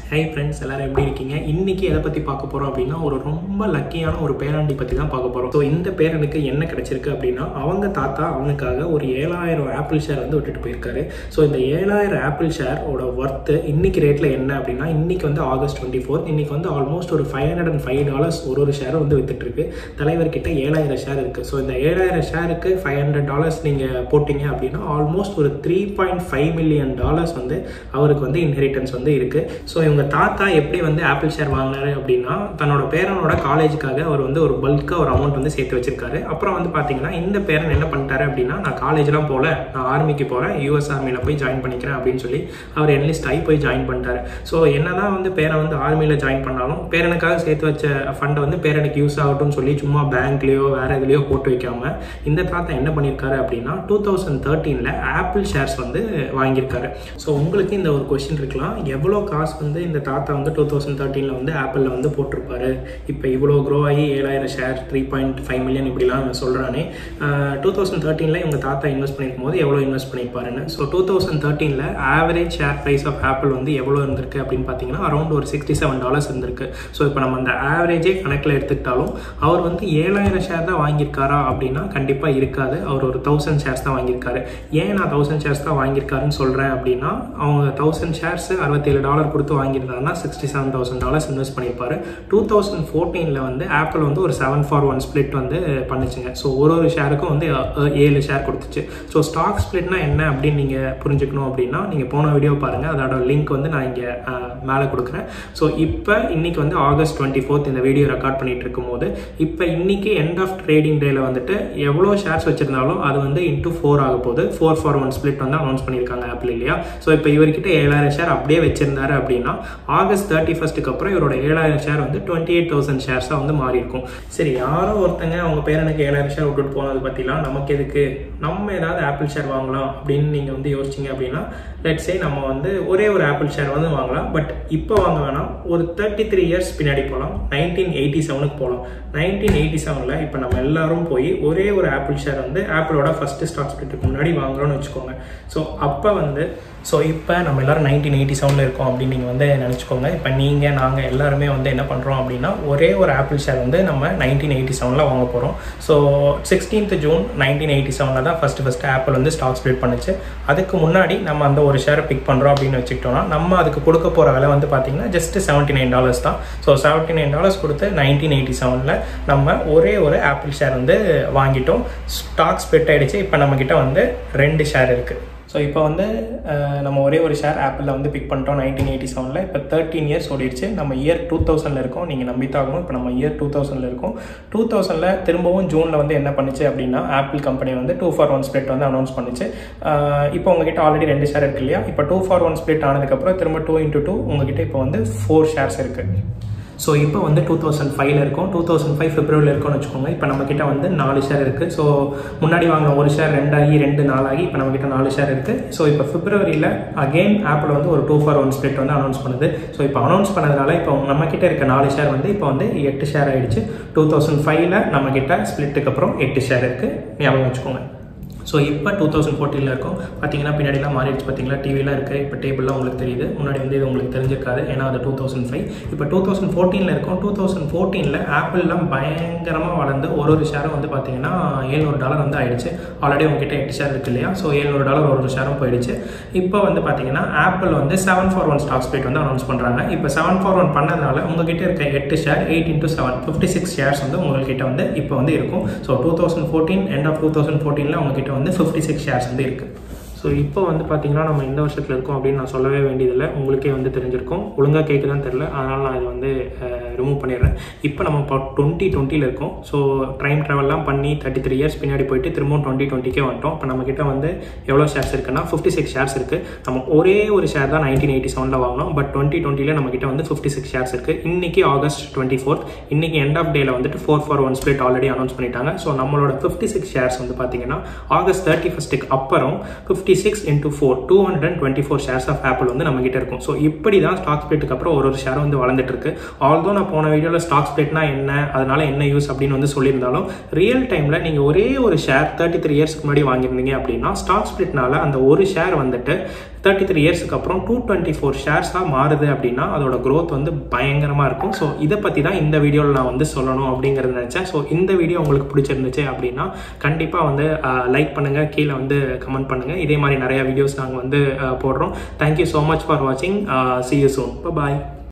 hi friends எல்லாரும் எப்படி இருக்கீங்க இன்னைக்கு எதை பற்றி பார்க்க போகிறோம் அப்படின்னா ஒரு ரொம்ப லக்கியான ஒரு பேராண்டி பற்றி தான் பார்க்க போகிறோம் ஸோ இந்த பேரனுக்கு என்ன கிடைச்சிருக்கு அப்படின்னா அவங்க தாத்தா அவனுக்காக ஒரு ஏழாயிரம் ஆப்பிள் ஷேர் வந்து விட்டுட்டு போயிருக்காரு ஸோ இந்த ஏழாயிரம் ஆப்பிள் ஷேரோட ஒர்த்து இன்னைக்கு ரேட்டில் என்ன அப்படின்னா இன்னைக்கு வந்து ஆகஸ்ட் டுவெண்ட்டி ஃபோர்த் இன்னைக்கு வந்து ஆல்மோஸ்ட் ஒரு five hundred and five dollars ஒரு ஒரு ஷேர் வந்து வித்துட்டு இருக்கு தலைவர்கிட்ட ஏழாயிரம் ஷேர் இருக்குது ஸோ இந்த ஏழாயிரம் ஷேருக்கு ஃபைவ் ஹண்ட்ரட் டாலர்ஸ் நீங்கள் போட்டிங்க அப்படின்னா ஆல்மோஸ்ட் ஒரு three point five million dollars வந்து அவருக்கு வந்து இன்ஹெரிட்டன்ஸ் வந்து இருக்குது ஸோ இவங்க தாத்தா எப்படி வந்து ஆப்பிள் ஷேர் வாங்கினாரு அப்படின்னா தன்னோட பேரனோட காலேஜுக்காக அவர் வந்து ஒரு பல்காக ஒரு அமௌண்ட் வந்து சேர்த்து வச்சிருக்காரு அப்புறம் வந்து பார்த்தீங்கன்னா இந்த பேரன் என்ன பண்ணிட்டாரு அப்படின்னா நான் காலேஜ்லாம் போகல நான் ஆர்மிக்கு போகிறேன் யூஎஸ் ஆர்மியில் போய் ஜாயின் பண்ணிக்கிறேன் அப்படின்னு சொல்லி அவர் என்லிஸ்ட் ஆகி போய் ஜாயின் பண்ணிட்டாரு ஸோ என்னதான் வந்து பேரன் வந்து ஆர்மியில் ஜாயின் பண்ணாலும் பேரனுக்காக சேர்த்து வச்ச ஃபண்டை வந்து பேரனுக்கு யூஸ் ஆகட்டும்னு சொல்லி சும்மா பேங்க்லேயோ வேற எதுலேயோ போட்டு வைக்காம இந்த தாத்தா என்ன பண்ணியிருக்காரு அப்படின்னா டூ தௌசண்ட் தேர்ட்டீனில் ஆப்பிள் ஷேர்ஸ் வந்து வாங்கியிருக்காரு ஸோ உங்களுக்கு இந்த ஒரு கொஸ்டின் இருக்கலாம் எவ்வளோ காசு வந்து இந்த தாத்தா வந்து டூ தௌசண்ட் தேர்ட்டீனில் வந்து ஆப்பிளில் வந்து போட்டிருப்பாரு இப்போ இவ்வளோ க்ரோ ஆகி ஏழாயிரம் share three point five million இப்படிலாம் சொல்கிறானே டூ தௌசண்ட் தேர்ட்டீனில் இவங்க தாத்தா இன்வெஸ்ட் பண்ணியிருக்கும் போது எவ்வளோ இன்வெஸ்ட் பண்ணியிருப்பாருன்னு ஸோ டூ தௌசண்ட் தேர்ட்டீனில் average share price of Apple வந்து எவ்வளோ இருந்திருக்கு அப்படின்னு பார்த்தீங்கன்னா அரௌண்ட் ஒரு சிக்ஸ்டி செவன் டாலர்ஸ் இருந்திருக்கு ஸோ இப்போ நம்ம அந்த ஆவரேஜே கணக்கில் எடுத்துக்கிட்டாலும் அவர் வந்து ஏழாயிரம் ஷேர் தான் வாங்கியிருக்காரா அப்படின்னா கண்டிப்பாக இருக்காது அவர் ஒரு தௌசண்ட் ஷேர்ஸ் தான் வாங்கியிருக்காரு ஏன் நான் தௌசண்ட் ஷேர்ஸ் தான் வாங்கியிருக்காருன்னு சொல்கிறேன் அப்படின்னா அவங்க தௌசண்ட் ஷேர்ஸ் அறுபத்தேழு டாலர் கொடுத்து வாங்கியிருந்தாருன்னா sixty seven thousand dollars invest பண்ணியிருப்பாரு டூ தௌசண்ட் ஃபோர்டீனில் வந்து ஆப்பிள் வந்து ஒரு செவன் ஃபார் ஒன் ஸ்பிளிட் வந்து பண்ணுச்சுங்க ஸோ ஒரு ஒரு ஷேருக்கும் வந்து அஹ், ஏழு ஷேர் கொடுத்துச்சு ஸோ ஸ்டாக் ஸ்பிளிட்னா என்ன அப்படின்னு நீங்கள் புரிஞ்சுக்கணும் அப்படின்னா நீங்கள் போன வீடியோ பாருங்கள் அதோட லிங்க் வந்து நான் இங்கே மேலே கொடுக்குறேன் ஸோ இப்போ இன்னைக்கு வந்து ஆகஸ்ட் டுவெண்ட்டி ஃபோர்த் இந்த வீடியோ ரெக்கார்ட் பண்ணிட்டு இருக்கும்போது இப்போ இன்னைக்கு எண்ட் ஆஃப் ட்ரேடிங் டேல வந்துட்டு எவ்வளோ ஷேர்ஸ் வச்சிருந்தாலும் அது வந்து இன்டூ ஃபோர் ஆக போகுது ஃபோர் ஃபார் ஒன் ஸ்பிளிட் வந்து அனௌன்ஸ் பண்ணியிருக்காங்க ஆப்பிள் இல்லையா ஸோ இப்போ இவர்கிட்ட ஏழாயிரம் ஷேர் அப்படியே வச்சிருந்தாரு அப்படின்னா ஆகஸ்ட் தேர்ட்டி ஃபர்ஸ்ட்டுக்கு அப்புறம் இவரோட ஏழாயிரம் ஷேர் வந்து டுவெண்ட்டி எயிட் தௌசண்ட் ஷேர்ஸாக வந்து மாறி இருக்கும் சரி யாரோ ஒருத்தங்க அவங்க பேரனுக்கு ஏழாயிரம் ஷேர் விட்டுட்டு போனது பற்றிலாம் நமக்கு எதுக்கு நம்ம ஏதாவது ஆப்பிள் ஷேர் வாங்கலாம் அப்படின்னு நீங்கள் வந்து யோசிச்சிங்க அப்படின்னா லெட்ஸே நம்ம வந்து ஒரே ஒரு ஆப்பிள் ஷேர் வந்து வாங்கலாம் பட் இப்போ வாங்க வேணாம் ஒரு தேர்ட்டி த்ரீ இயர்ஸ் பின்னாடி போகலாம் நைன்டீன் எயிட்டி செவனுக்கு போகலாம் நைன்டீன் எயிட்டி செவனில் இப்போ நம்ம எல்லாரும் போய் ஒரே ஒரு ஆப்பிள் ஷேர் வந்து ஆப்பிளோட ஃபஸ்ட்டு ஸ்டாக் ஸ்பிளிட்டுக்கு முன்னாடி வாங்குறோம்னு வச்சுக்கோங்க ஸோ அப்போ வந்து ஸோ இப்போ நம்ம எல்லாரும் நைன்டீன் எயிட்டி செவனில் இருக்கோம் அப்படின்னு நீங்கள் வந்து நினச்சிக்கோங்க இப்போ நீங்கள் நாங்கள் எல்லாருமே வந்து என்ன பண்ணுறோம் அப்படின்னா ஒரே ஒரு ஆப்பிள் ஷேர் வந்து நம்ம நைன்டீன் எயிட்டி செவனில் வாங்க போகிறோம் so sixteenth June nineteen eighty செவனில் தான் ஃபஸ்ட்டு ஃபஸ்ட்டு ஆப்பிள் வந்து ஸ்டாக் ஸ்பிளிட் பண்ணுச்சு அதுக்கு முன்னாடி நம்ம அந்த ஒரு ஷேரை பிக் பண்ணுறோம் அப்படின்னு வச்சுக்கிட்டோம்னா நம்ம அதுக்கு கொடுக்க போகிற விலை வந்து பார்த்தீங்கன்னா ஜஸ்ட் செவன்ட்டி நைன் டாலர்ஸ் தான் ஸோ செவன்ட்டி நைன் டாலர்ஸ் கொடுத்து நைன்டீன் எயிட்டி செவனில் நம்ம ஒரே ஒரு ஆப்பிள் ஷேர் வந்து வாங்கிட்டோம் ஸ்டாக் ஸ்பிளிட் ஆகிடுச்சு இப்போ நம்மக்கிட்ட வந்து ரெண்டு ஷேர் இருக்குது ஸோ இப்போ வந்து அஹ், நம்ம ஒரே ஒரு ஷேர் ஆப்பிளில் வந்து பிக் பண்ணிட்டோம் நைன்டீன் எயிட்டி செவனில் இப்போ தேர்ட்டீன் இயர்ஸ் ஓடிடுச்சு நம்ம இயர் டூ தௌசண்டில் இருக்கோம் நீங்கள் நம்பித்தாகணும் இப்போ நம்ம இயர் டூ தௌசண்டில் இருக்கோம் டூ தௌசண்டில் திரும்பவும் ஜூனில் வந்து என்ன பண்ணுச்சு அப்படின்னா ஆப்பிள் கம்பெனி வந்து டூ ஃபார் ஒன் ஸ்பிளிட் வந்து அனௌன்ஸ் பண்ணுச்சு அஹ், இப்போ உங்ககிட்ட ஆல்ரெடி ரெண்டு ஷேர் இருக்கு இல்லையா இப்போ டூ ஃபார் ஒன் ஸ்பிளிட் ஆனதுக்கப்புறம் திரும்ப டூ இன்ட்டு டூ உங்ககிட்ட இப்போ வந்து ஃபோர் ஷேர்ஸ் இருக்குது ஸோ இப்போ வந்து டூ தௌசண்ட் ஃபைவ்ல இருக்கும் டூ தௌசண்ட் ஃபைவ் பிப்ரவரியில் இருக்கும்னு வச்சுக்கோங்க இப்போ நம்மக்கிட்ட வந்து நாலு ஷேர் இருக்குது ஸோ முன்னாடி வாங்கின ஒரு ஷேர் ரெண்டாகி ரெண்டு நாலாகி இப்போ நம்மக்கிட்ட நாலு ஷேர் இருக்குது ஸோ இப்போ பிப்ரவரியில் அகெயின் ஆப்பிள் வந்து ஒரு டூ ஃபார் ஒன் ஸ்பிளிட் வந்து அனௌன்ஸ் பண்ணுது ஸோ இப்போ அனௌன்ஸ் பண்ணதுனால இப்போ நம்மக்கிட்ட இருக்க நாலு ஷேர் வந்து இப்போ வந்து எட்டு ஷேர் ஆயிடுச்சு டூ தௌசண்ட் ஃபைவ்ல நம்மக்கிட்ட ஸ்பிளிட்டுக்கு அப்புறம் எட்டு ஷேர் இருக்குது ஞாபகம் வச்சுக்கோங்க ஸோ இப்போ டூ தௌசண்ட் ஃபோர்டீனில் இருக்கும் பார்த்தீங்கன்னா பின்னாடிலாம் மாறிடுச்சு பார்த்தீங்களா டிவிலாம் இருக்குது இப்போ டேபிள்லாம் உங்களுக்கு தெரியுது முன்னாடி வந்து இது உங்களுக்கு தெரிஞ்சிருக்காது ஏன்னா அது டூ தௌசண்ட் ஃபைவ் இப்போ டூ தௌசண்ட் ஃபோர்டீனில் இருக்கும் டூ தௌசண்ட் ஃபோர்டீனில் ஆப்பிள்லாம் பயங்கரமாக வளர்ந்து ஒரு ஒரு ஷேரும் வந்து பார்த்தீங்கன்னா ஏழ்நூறு டாலர் வந்து ஆயிடுச்சு ஆல்ரெடி உங்ககிட்ட எட்டு ஷேர் இருக்கு இல்லையா ஸோ ஏழ்நூறு டாலர் ஒரு ஒரு ஷேரும் போயிடுச்சு இப்போ வந்து பார்த்தீங்கன்னா ஆப்பிள் வந்து seven for one stock split வந்து அனௌன்ஸ் பண்ணுறாங்க இப்போ செவன் ஃபார் ஒன் பண்ணதுனால உங்ககிட்ட இருக்க எட்டு share eight into seven fifty six shares வந்து உங்ககிட்ட வந்து இப்போ வந்து இருக்கும் so two thousand fourteen end of two thousand ஃபோர்டீனில் உங்ககிட்ட வந்து ஃபிஃப்டி சிக்ஸ் ஷேர்ஸ் வந்து இருக்குது ஸோ இப்போ வந்து பார்த்தீங்கன்னா நம்ம எந்த வருஷத்தில் இருக்கோம் அப்படின்னு நான் சொல்லவே வேண்டியதில்லை உங்களுக்கே வந்து தெரிஞ்சிருக்கும் ஒழுங்காக கேட்குதான்னு தெரில அதனால் நான் இது வந்து ரிமூவ் பண்ணிடுறேன் இப்போ நம்ம இப்போ டுவெண்ட்டி டுவெண்ட்டியில் இருக்கோம் ஸோ டைம் ட்ராவல்லாம் பண்ணி தேர்ட்டி த்ரீ இயர்ஸ் பின்னாடி போயிட்டு திரும்பவும் டுவெண்ட்டி டுவெண்ட்டிக்கே வந்துட்டோம் இப்போ நம்மக்கிட்ட வந்து எவ்வளோ ஷேர்ஸ் இருக்குன்னா ஃபிஃப்டி சிக்ஸ் ஷேர்ஸ் இருக்குது நம்ம ஒரே ஒரு ஷேர் தான் நைன்டீன் எயிட்டி செவனில் வாங்கினோம் பட் டுவெண்ட்டி டுவெண்ட்டியில் நம்மக்கிட்ட வந்து ஃபிஃப்டி சிக்ஸ் ஷேர்ஸ் இருக்குது இன்னைக்கு ஆகஸ்ட் டுவெண்ட்டி ஃபோர்த் இன்னைக்கு எண்ட் ஆஃப் டேல வந்துட்டு four for one split already announce பண்ணிட்டாங்க ஸோ நம்மளோட ஃபிஃப்டி சிக்ஸ் ஷேர்ஸ் வந்து பார்த்தீங்கன்னா ஆகஸ்ட் தேர்ட்டி ஃபஸ்ட்டுக்கு அப்புறம் fifty six into four two hundred and twenty four shares of Apple வந்து நம்ம கிட்ட இருக்கும் ஸோ இப்படி தான் ஸ்டாக் ஸ்பிளிட்டுக்கு அப்புறம் ஒரு ஒரு ஷேர் வந்து வளர்ந்துட்டு இருக்கு ஆல்தோ நான் போன வீடியோவில் ஸ்டாக் ஸ்பிளிட்னா என்ன அதனால என்ன யூஸ் அப்படின்னு வந்து சொல்லியிருந்தாலும் ரியல் டைமில் நீங்கள் ஒரே ஒரு ஷேர் தேர்ட்டி த்ரீ இயர்ஸ்க்கு முன்னாடி வாங்கியிருந்தீங்க அப்படின்னா ஸ்டாக் ஸ்பிளிட்னால அந்த ஒரு ஷேர் வந்துட்டு தேர்ட்டி த்ரீ இயர்ஸ்க்கு அப்புறம் டூ டுவெண்ட்டி ஃபோர் ஷேர்ஸாக மாறுது அப்படின்னா அதோட growth வந்து பயங்கரமாக இருக்கும் ஸோ இதை பற்றி தான் இந்த வீடியோவில் நான் வந்து சொல்லணும் அப்படிங்கிறத நினச்சேன் ஸோ இந்த வீடியோ உங்களுக்கு பிடிச்சிருந்துச்சு அப்படின்னா கண்டிப்பாக வந்து லைக் பண்ணுங்கள் கீழே வந்து கமெண்ட் பண்ணுங்கள் இதே மாதிரி நிறைய வீடியோஸ் நாங்கள் வந்து அஹ், போடுறோம் தேங்க்யூ ஸோ மச் ஃபார் வாட்சிங் சி யூ சூன் பாய்